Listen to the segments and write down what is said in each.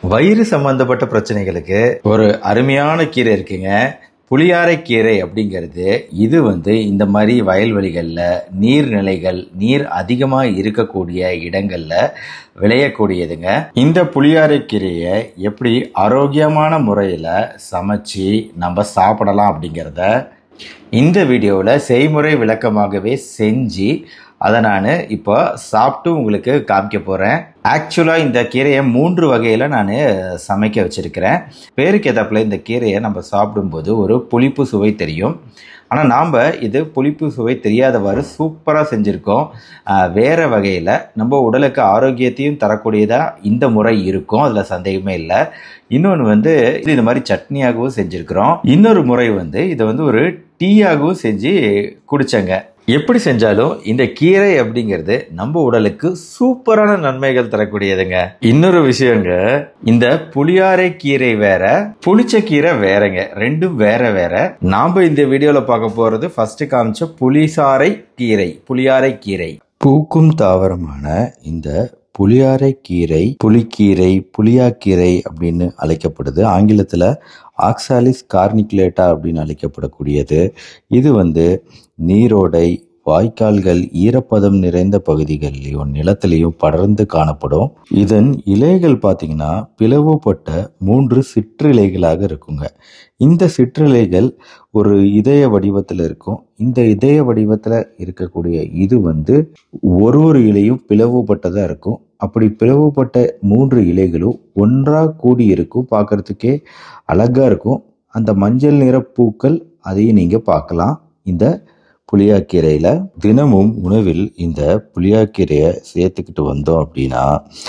வயிறு சம்பந்தப்பட்ட பிரச்சனைகளுக்கு ஒரு அருமையான கீரை இருக்குங்க புளியாரை கீரை அப்படிங்கிறது இது வந்து இந்த மாதிரி வயல்வெளிகளில் நீர்நிலைகள் நீர் அதிகமாக இருக்கக்கூடிய இடங்களில் விளையக்கூடியதுங்க இந்த புளியாரை கீரையை எப்படி ஆரோக்கியமான முறையில் சமைச்சு நம்ம சாப்பிடலாம் அப்படிங்கிறத இந்த வீடியோவில் செய்முறை விளக்கமாகவே செஞ்சு அதை நான் இப்போ சாப்பிட்டு உங்களுக்கு காமிக்க போகிறேன் ஆக்சுவலாக இந்த கீரையை மூன்று வகையில் நான் சமைக்க வச்சுருக்கிறேன் பேருக்கு ஏதாப்புல இந்த கீரையை நம்ம சாப்பிடும்போது ஒரு புளிப்பு சுவை தெரியும் ஆனால் நாம் இது புளிப்பு சுவை தெரியாதவாறு சூப்பராக செஞ்சுருக்கோம் ஆஹ் வேற வகையில் நம்ம உடலுக்கு ஆரோக்கியத்தையும் தரக்கூடியதாக இந்த முறை இருக்கும் அதில் சந்தேகமே இல்லை இன்னொன்று வந்து இது இந்த மாதிரி சட்னியாகவும் செஞ்சுருக்கிறோம் இன்னொரு முறை வந்து இதை வந்து ஒரு டீயாகவும் செஞ்சு குடிச்சங்க எப்படி செஞ்சாலும் இந்த கீரை அப்படிங்கிறது நம்ம உடலுக்கு சூப்பரான நன்மைகள் தரக்கூடியதுங்க இன்னொரு விஷயங்க இந்த புளியாரை கீரை வேற புளிச்ச கீரை வேறங்க ரெண்டும் வேற வேற நாம இந்த வீடியோல பார்க்க போறது ஃபர்ஸ்ட் காமிச்ச புளிசாரை கீரை புளியாரை கீரை பூக்கும் தாவரமான இந்த புளியாரை கீரை புளிக்கீரை புளியாக்கீரை அப்படின்னு அழைக்கப்படுது ஆங்கிலத்தில் ஆக்சாலிஸ் கார்னிகுலேட்டா அப்படின்னு அழைக்கப்படக்கூடியது இது வந்து நீரோடை வாய்க்கால்கள் ஈரப்பதம் நிறைந்த பகுதிகளிலையும் நிலத்திலையும் படர்ந்து காணப்படும் இதன் இலைகள் பார்த்தீங்கன்னா பிளவுபட்ட மூன்று சிற்றிலைகளாக இருக்குங்க இந்த சிற்றிலைகள் ஒரு இதய வடிவத்தில் இருக்கும் இந்த இதய வடிவத்தில் இருக்கக்கூடிய இது வந்து ஒரு ஒரு இலையும் பிளவுபட்டதாக இருக்கும் அப்படி பிளவுபட்ட மூன்று இலைகளும் ஒன்றாக கூடி இருக்கும் பார்க்கறதுக்கே அழகாக இருக்கும் அந்த மஞ்சள் நிற பூக்கள் அதையும் நீங்கள் பார்க்கலாம் இந்த புளியாக்கீரையில் தினமும் உணவில் இந்த புளியாக்கீரையை சேர்த்துக்கிட்டு வந்தோம் அப்படின்னா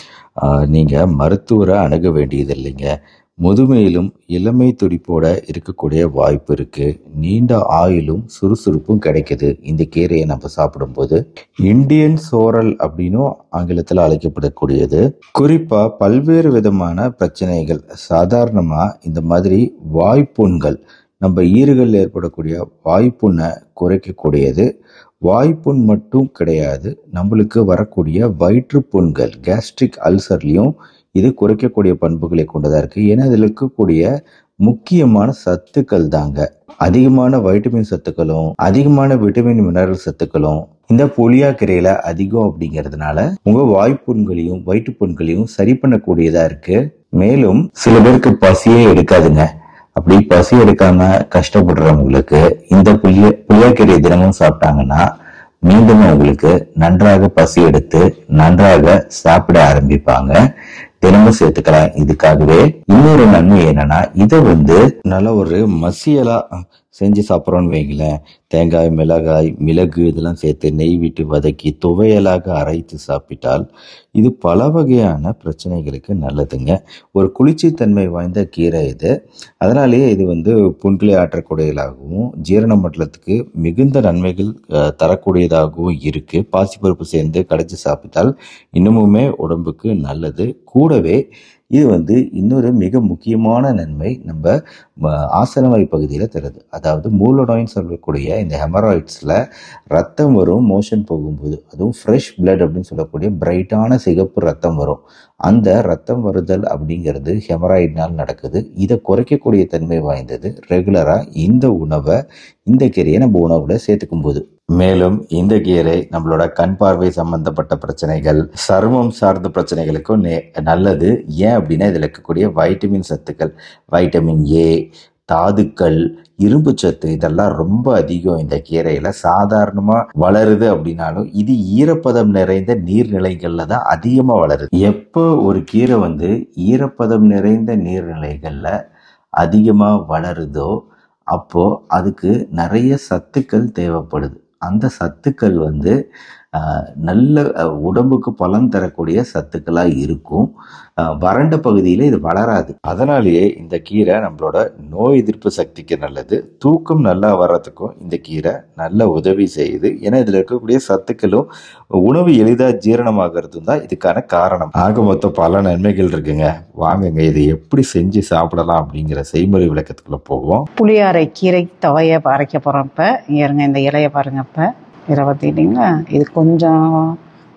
நீங்கள் மருத்துவரை அணுக வேண்டியது இல்லைங்க முதுமையிலும் இளமை துடிப்போட இருக்கக்கூடிய வாய்ப்பு இருக்கு நீண்ட ஆயுளும் சுறுசுறுப்பும் கிடைக்குது இந்த கீரையை நம்ம சாப்பிடும்போது இந்தியன் சோரல் அப்படின்னும் ஆங்கிலத்தில் அழைக்கப்படக்கூடியது குறிப்பா பல்வேறு விதமான பிரச்சனைகள் சாதாரணமா இந்த மாதிரி வாய்ப்புண்கள் நம்ம ஈறுகளில் ஏற்படக்கூடிய வாய்ப்புண்ணை குறைக்கக்கூடியது வாய்ப்புண் மட்டும் கிடையாது நம்மளுக்கு வரக்கூடிய வயிற்றுப்புண்கள் கேஸ்ட்ரிக் அல்சர்லையும் இது குறைக்கக்கூடிய பண்புகளை கொண்டதாக இருக்குது ஏன்னா இதில் இருக்கக்கூடிய முக்கியமான சத்துக்கள் தாங்க அதிகமான வைட்டமின் சத்துக்களும் அதிகமான விட்டமின் மினரல் சத்துக்களும் இந்த புளியாக்கீரையில அதிகம் அப்படிங்கிறதுனால உங்க வாய்ப்புண்களையும் வயிற்றுப்புண்களையும் சரி பண்ணக்கூடியதா இருக்கு மேலும் சில பேருக்கு பசியே எடுக்காதுங்க அப்படி பசி எடுக்காம கஷ்டப்படுறவங்களுக்கு இந்த புளிய புளியாக்கீரை தினமும் சாப்பிட்டாங்கன்னா மீண்டும் அவங்களுக்கு நன்றாக பசி எடுத்து நன்றாக சாப்பிட ஆரம்பிப்பாங்க தினமும் சேர்த்துக்கலாம் இதுக்காகவே இன்னொரு நன்மை என்னன்னா இதை வந்து நல்ல ஒரு மசியலா செஞ்சு சாப்பிட்றோன்னு வைங்களேன் தேங்காய் மிளகாய் மிளகு இதெல்லாம் சேர்த்து நெய் விட்டு வதக்கி துவையலாக அரைத்து சாப்பிட்டால் இது பல வகையான பிரச்சனைகளுக்கு நல்லதுங்க ஒரு குளிர்ச்சித்தன்மை வாய்ந்த கீரை இது அதனாலேயே இது வந்து புண்களை ஆற்றக்கூடியதாகவும் ஜீரண மண்டலத்துக்கு மிகுந்த நன்மைகள் அஹ், தரக்கூடியதாகவும் இருக்கு பாசிப்பருப்பு சேர்ந்து கடைச்சி சாப்பிட்டால் இன்னமுமே உடம்புக்கு நல்லது கூடவே இது வந்து இன்னொரு மிக முக்கியமான நன்மை நம்ம ம- ஆசனவாய் பகுதியில் தருது அதாவது மூலநோயின்னு சொல்லக்கூடிய இந்த ஹெமராய்ட்ஸில் ரத்தம் வரும் மோஷன் போகும்போது அதுவும் ஃப்ரெஷ் blood அப்படின்னு சொல்லக்கூடிய பிரைட்டான சிகப்பு ரத்தம் வரும் அந்த ரத்தம் வருதல் அப்படிங்கிறது ஹெமராய்டினால் நடக்குது இதை குறைக்கக்கூடிய தன்மை வாய்ந்தது ரெகுலராக இந்த உணவை இந்த கீரையை நம்ம உணவுல சேர்த்துக்கும் போது மேலும் இந்த கீரை நம்மளோட கண் பார்வை சம்பந்தப்பட்ட பிரச்சனைகள் சருமம் சார்ந்த பிரச்சனைகளுக்கும் நே- நல்லது ஏன் அப்படின்னா இதில் இருக்கக்கூடிய வைட்டமின் சத்துக்கள் வைட்டமின் ஏ தாதுக்கள் இரும்பு சத்து இதெல்லாம் ரொம்ப அதிகம் இந்த கீரையில சாதாரணமா வளருது அப்படின்னாலும் இது ஈரப்பதம் நிறைந்த நீர்நிலைகள்ல தான் அதிகமா வளருது எப்போ ஒரு கீரை வந்து ஈரப்பதம் நிறைந்த நீர்நிலைகள்ல அதிகமா வளருதோ அப்போ அதுக்கு நிறைய சத்துக்கள் தேவைப்படுது அந்த சத்துக்கள் வந்து ஆஹ், நல்ல அஹ், உடம்புக்கு பலன் தரக்கூடிய சத்துக்களா இருக்கும் ஆஹ், வறண்ட பகுதியில் இது வளராது அதனாலேயே இந்த கீரை நம்மளோட நோய் எதிர்ப்பு சக்திக்கு நல்லது தூக்கம் நல்லா வர்றதுக்கும் இந்த கீரை நல்ல உதவி செய்யுது ஏன்னா இதில் இருக்கக்கூடிய சத்துக்களும் உணவு எளிதாக ஜீரணமாகிறதும் தான் இதுக்கான காரணம் ஆக மொத்தம் பல நன்மைகள் இருக்குங்க வாங்குங்க இதை எப்படி செஞ்சு சாப்பிடலாம் அப்படிங்கிற செய்முறை விளக்கத்துக்குள்ள போவோம் புளியாரை கீரை துவைய அரைக்க போகிறோம் இப்போ இருங்க இந்த இலையை பாருங்க இப்போ இதை பார்த்துக்கிட்டிங்களா இது கொஞ்சம்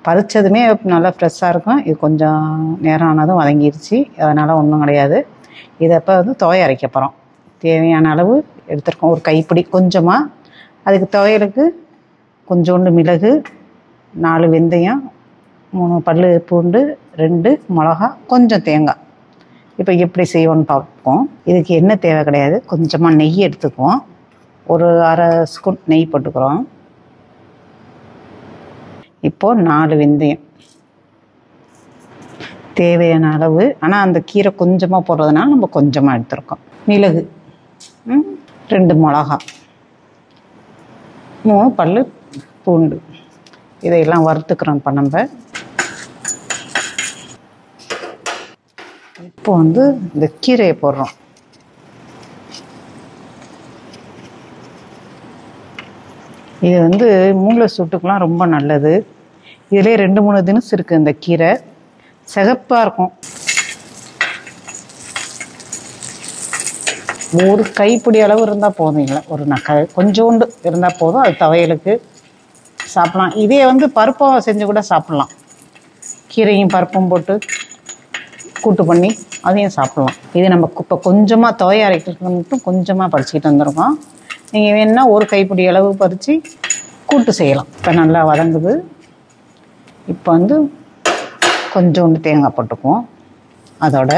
பறிச்சதுமே நல்லா ஃப்ரெஷ்ஷாக இருக்கும் இது கொஞ்சம் நேரம் ஆனதும் வதங்கிருச்சு அதனால் ஒன்றும் கிடையாது இதை இப்போ வந்து துவைய அரைக்க போகிறோம் தேவையான அளவு எடுத்துருக்கோம் ஒரு கைப்பிடி கொஞ்சமாக அதுக்கு துவையலுக்கு கொஞ்சோண்டு மிளகு நாலு வெந்தயம் மூணு பல் பூண்டு ரெண்டு மிளகா கொஞ்சம் தேங்காய் இப்போ எப்படி செய்வோன்னு பார்ப்போம் இதுக்கு என்ன தேவை கிடையாது கொஞ்சமாக நெய் எடுத்துக்குவோம் ஒரு அரை ஸ்பூன் நெய் போட்டுக்கிறோம் இப்போது நாலு வெந்தயம் தேவையான அளவு ஆனால் அந்த கீரை கொஞ்சமாக போடுறதுனால நம்ம கொஞ்சமாக எடுத்துருக்கோம் மிளகு ம், ரெண்டு மிளகா மூணு பல் பூண்டு இதையெல்லாம் வறுத்துக்கிறோம் இப்போ நம்ம இப்போ வந்து இந்த கீரையை போடுறோம் இது வந்து மூளை சூட்டுக்கெலாம் ரொம்ப நல்லது இதிலே ரெண்டு மூணு தினசு இருக்குது இந்த கீரை சிகப்பாக இருக்கும் ஒரு கைப்பிடி அளவு இருந்தால் போதும் இல்லை ஒரு நக்க கொஞ்சோண்டு இருந்தால் போதும் அது துவையலுக்கு சாப்பிடலாம் இதே வந்து பருப்பாக செஞ்சு கூட சாப்பிட்லாம் கீரையும் பருப்பும் போட்டு கூட்டு பண்ணி அதையும் சாப்பிட்லாம் இது நம்ம இப்போ கொஞ்சமாக துவைய அரைக்கிறதுக்கு மட்டும் கொஞ்சமாக பறிச்சுக்கிட்டு வந்திருக்கோம் நீங்கள் வேணுன்னா ஒரு கைப்பிடி அளவு பறித்து கூட்டு செய்யலாம் இப்போ நல்லா வதங்குது இப்போ வந்து கொஞ்சோண்டு தேங்காய் போட்டுக்குவோம் அதோட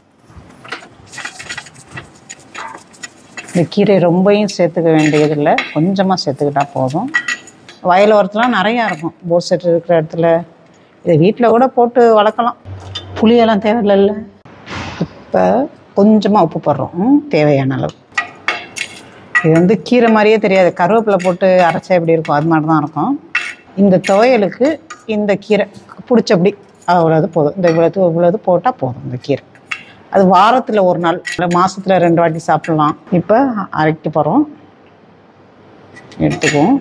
இந்த கீரை ரொம்பையும் சேர்த்துக்க வேண்டியதில்லை கொஞ்சமாக சேர்த்துக்கிட்டா போதும் வயல் ஓரத்துலாம் நிறையா இருக்கும் போர் செட் இருக்கிற இடத்துல இதை வீட்டில் கூட போட்டு வளர்க்கலாம் புளியெல்லாம் தேவையில்லைல்ல இப்போ கொஞ்சமாக உப்பு போடுறோம் ம், தேவையான அளவு இது வந்து கீரை மாதிரியே தெரியாது கருவேப்பிலை போட்டு அரைச்சா எப்படி இருக்கும் அது மாதிரி தான் இருக்கும் இந்த துவையலுக்கு இந்த கீரை பிடிச்சபடி அவ்வளோது போதும் இந்த இவ்வளோது இவ்வளோது போட்டால் போதும் இந்த கீரை அது வாரத்தில் ஒரு நாள் இல்லை மாதத்தில் ரெண்டு வாட்டி சாப்பிட்லாம் இப்போ அரைக்க போகிறோம் எடுத்துக்குவோம்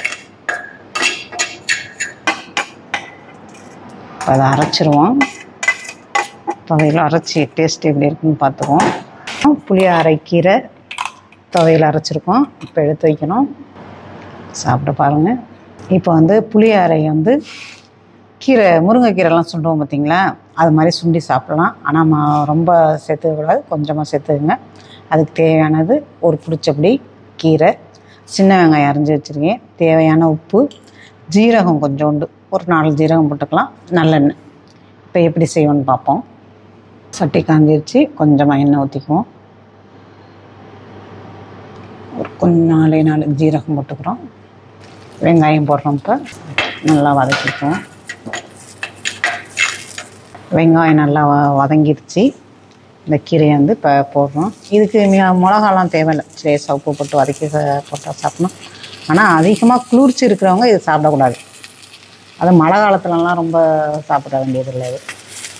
இப்போ அதை அரைச்சிருவோம் துவையில் அரைச்சி டேஸ்ட் எப்படி இருக்குன்னு பார்த்துக்குவோம் புளியை அரைக்கீரை துவையில் அரைச்சிருக்கோம் இப்போ எடுத்து வைக்கணும் சாப்பிட்டு பாருங்கள் இப்போ வந்து புளி அரை வந்து கீரை முருங்கைக்கீரைலாம் சுண்டுவோம் பார்த்தீங்களா அது மாதிரி சுண்டி சாப்பிடலாம் ஆனால் ம- ரொம்ப சேர்த்துக்கக்கூடாது கொஞ்சமாக சேர்த்துக்குங்க அதுக்கு தேவையானது ஒரு பிடிச்சபடி கீரை சின்ன வெங்காயம் அரைஞ்சி வச்சுருக்கேன் தேவையான உப்பு ஜீரகம் கொஞ்சோண்டு ஒரு நாலு ஜீரகம் போட்டுக்கலாம் நல்லெண்ணெய் இப்போ எப்படி செய்வோன்னு பார்ப்போம் சட்டி காஞ்சிருச்சு கொஞ்சமாக எண்ணெய் ஊற்றிக்குவோம் ஒரு கொஞ்சம் நாலே நாலு ஜீரகம் போட்டுக்கிறோம் வெங்காயம் போடுறோம் இப்போ நல்லா வதக்கிக்குவோம் வெங்காயம் நல்லா வ வதங்கிடுச்சு இந்த கீரையை வந்து இப்போ போடுறோம் இதுக்கு மி- மிளகாலாம் தேவையில்லை லேசாக உப்பு போட்டு வதக்கி ச- போட்டால் சாப்பிடணும் ஆனால் அதிகமாக குளிர்ச்சி இருக்கிறவங்க இது சாப்பிடக்கூடாது அது மழை காலத்துலலாம் ரொம்ப சாப்பிட வேண்டியதில்லை இது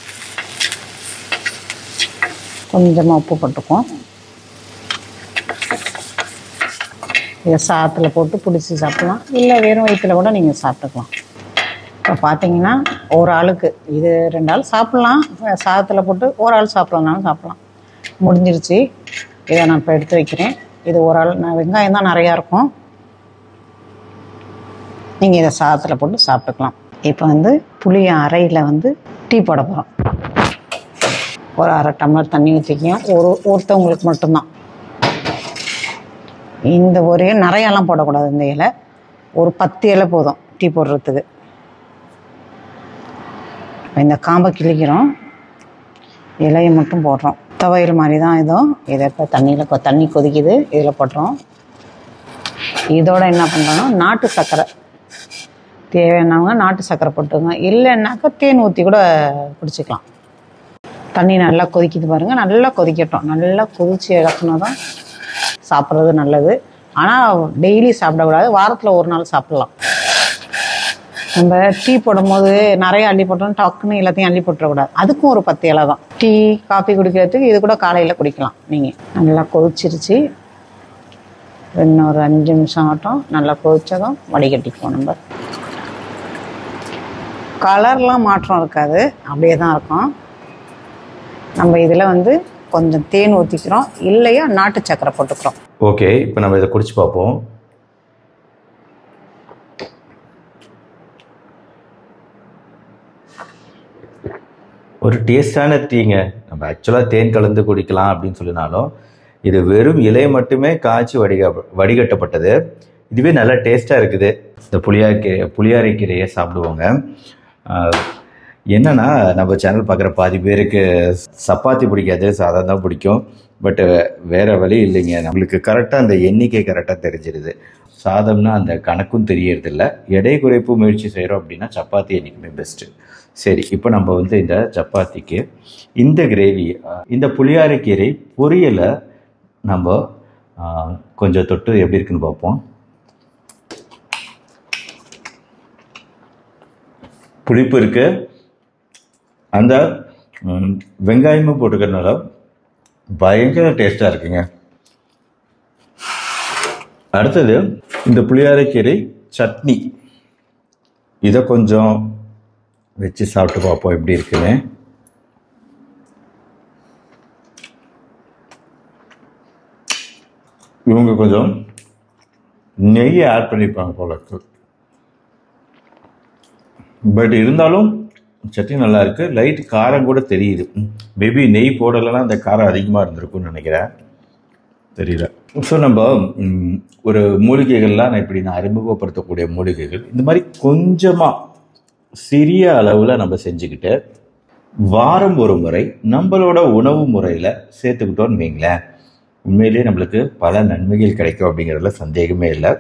கொஞ்சமாக உப்பு போட்டுக்குவோம் இதை சாதத்தில் போட்டு பிடிச்சி சாப்பிடலாம் இல்லை வெறும் வயிற்றுல கூட நீங்கள் சாப்பிட்டுக்கலாம் இப்போ பார்த்தீங்கன்னா ஒரு ஆளுக்கு இது ரெண்டு ஆள் சாப்பிட்லாம் சாதத்தில் போட்டு ஒரு ஆள் சாப்பிட்றதுனாலும் சாப்பிட்லாம் முடிஞ்சிருச்சு இதை நான் இப்போ எடுத்து வைக்கிறேன் இது ஒரு ஆள் நான் வெங்காயம் தான் நிறையா இருக்கும் நீங்கள் இதை சாதத்தில் போட்டு சாப்பிட்டுக்கலாம் இப்போ வந்து புளிய அறையில் வந்து டீ போட போகிறோம் ஒரு அரை டம்ளர் தண்ணி ஊற்றிக்கோங்க ஒரு ஒருத்தவங்களுக்கு மட்டும்தான் இந்த ஒரு நிறையெல்லாம் போடக்கூடாது இந்த இலை ஒரு பத்து இலை போதும் டீ போடுறதுக்கு இந்த காம்பை கிழிக்கிறோம் இலையை மட்டும் போடுறோம் துவையல் மாதிரி தான் இதுவும் இதை இப்போ தண்ணியில் கொ- தண்ணி கொதிக்குது இதில் போட்டுறோம் இதோட என்ன பண்ணுறோன்னா நாட்டு சர்க்கரை தேவையானவங்க நாட்டு சர்க்கரை போட்டுங்க இல்லைன்னாக்கா தேன் ஊற்றி கூட குடிச்சிக்கலாம் தண்ணி நல்லா கொதிக்குது பாருங்கள் நல்லா கொதிக்கட்டும் நல்லா கொதிச்சு இறக்குனா தான் சாப்பிட்றது நல்லது ஆனால் டெய்லி சாப்பிடக்கூடாது வாரத்தில் ஒரு நாள் சாப்பிடலாம் நம்ம டீ போடும்போது நிறைய அள்ளி போட்டோம் டக்குன்னு எல்லாத்தையும் அள்ளி போட்டுறக்கூடாது அதுக்கும் ஒரு பத்து இலை தான் டீ காஃபி குடிக்கிறதுக்கு இது கூட காலையில் குடிக்கலாம் நீங்கள் நல்லா கொதிச்சிருச்சு இன்னும் ஒரு அஞ்சு நிமிஷம் ஆகட்டும் நல்லா கொதிச்சதும் வடிகட்டிக்குவோம் நம்ம கலர்லாம் மாற்றம் இருக்காது அப்படியே தான் இருக்கும் நம்ம இதில் வந்து கொஞ்சம் தேன் ஊற்றிக்கிறோம் இல்லையா நாட்டு சக்கரை போட்டுக்கிறோம் ஓகே இப்போ நம்ம இதை குடிச்சு பார்ப்போம் ஒரு டேஸ்டான டீங்க நம்ம ஆக்சுவலாக தேன் கலந்து குடிக்கலாம் அப்படின்னு சொல்லினாலும் இது வெறும் இலை மட்டுமே காய்ச்சி வடிக வடிகட்டப்பட்டது இதுவே நல்லா டேஸ்ட்டாக இருக்குது இந்த புளியாக்கீரை புளியாரை கீரையை சாப்பிடுவோங்க ஆஹ், என்னன்னா நம்ம சேனல் பார்க்குற பாதி பேருக்கு சப்பாத்தி பிடிக்காது சாதம் தான் பிடிக்கும் பட் வேற வழி இல்லைங்க நம்மளுக்கு கரெக்டாக அந்த எண்ணிக்கை கரெக்டாக தெரிஞ்சிருது சாதம்னா அந்த கணக்கும் தெரியறதில்ல எடை குறைப்பு முயற்சி செய்கிறோம் அப்படின்னா சப்பாத்தி என்றைக்குமே பெஸ்ட்டு சரி இப்போ நம்ம வந்து இந்த சப்பாத்திக்கு இந்த கிரேவி இந்த புளியாரைக்கீரை பொரியலை நம்ம ஆ, கொஞ்சம் தொட்டு எப்படி இருக்குன்னு பார்ப்போம் புளிப்பு இருக்கு அந்த ம், வெங்காயமும் போட்டுக்கிறதுனால பயங்கர டேஸ்டாக இருக்குங்க அடுத்தது இந்த புளியாரைக்கீரை சட்னி இதை கொஞ்சம் வச்சு சாப்பிட்டு பார்ப்போம் எப்படி இருக்குன்னு இவங்க கொஞ்சம் நெய்யை ஆட் பண்ணிப்பாங்க போல இருக்கு பட் இருந்தாலும் சட்னி நல்லா இருக்கு லைட் காரம் கூட தெரியுது மேபி நெய் போடலைன்னா அந்த காரம் அதிகமாக இருந்திருக்கும்னு நினைக்கிறேன் தெரியல ஸோ நம்ம ம், ஒரு மூலிகைகள்லாம் நான் இப்படி நான் அறிமுகப்படுத்தக்கூடிய மூலிகைகள் இந்த மாதிரி கொஞ்சமாக சிறிய அளவில் நம்ம செஞ்சுக்கிட்டு வாரம் ஒரு முறை நம்மளோட உணவு முறையில் சேர்த்துக்கிட்டோம்னு வைங்களேன் உண்மையிலேயே நம்மளுக்கு பல நன்மைகள் கிடைக்கும் அப்படிங்கிறதுல சந்தேகமே இல்லை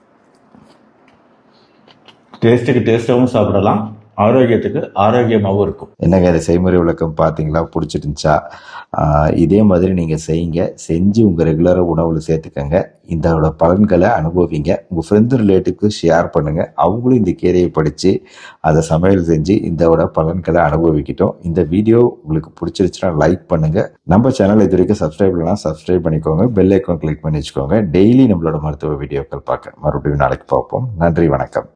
டேஸ்ட்டுக்கு டேஸ்ட்டாகவும் சாப்பிடலாம் ஆரோக்கியத்துக்கு ஆரோக்கியமாகவும் இருக்கும் என்னங்க இந்த செய்முறை விளக்கம் பார்த்தீங்களா பிடிச்சிருந்துச்சா ஆஹ் இதே மாதிரி நீங்கள் செய்யுங்க செஞ்சு உங்கள் ரெகுலராக உணவில் சேர்த்துக்கங்க இதோட பலன்களை அனுபவிங்க உங்கள் ஃப்ரெண்டு ரிலேட்டிவ்க்கு ஷேர் பண்ணுங்கள் அவங்களும் இந்த கீரையை படித்து அதை சமையல் செஞ்சு இதோட பலன்களை அனுபவிக்கட்டும் இந்த வீடியோ உங்களுக்கு பிடிச்சிருச்சுன்னா லைக் பண்ணுங்கள் நம்ம சேனல் இது வரைக்கும் சப்ஸ்கிரைப் பண்ணலாம் சப்ஸ்கிரைப் பண்ணிக்கோங்க பெல் ஐக்கான் கிளிக் பண்ணி வச்சுக்கோங்க டெய்லி நம்மளோட மருத்துவ வீடியோக்கள் பார்க்க மறுபடியும் நாளைக்கு பார்ப்போம் நன்றி வணக்கம்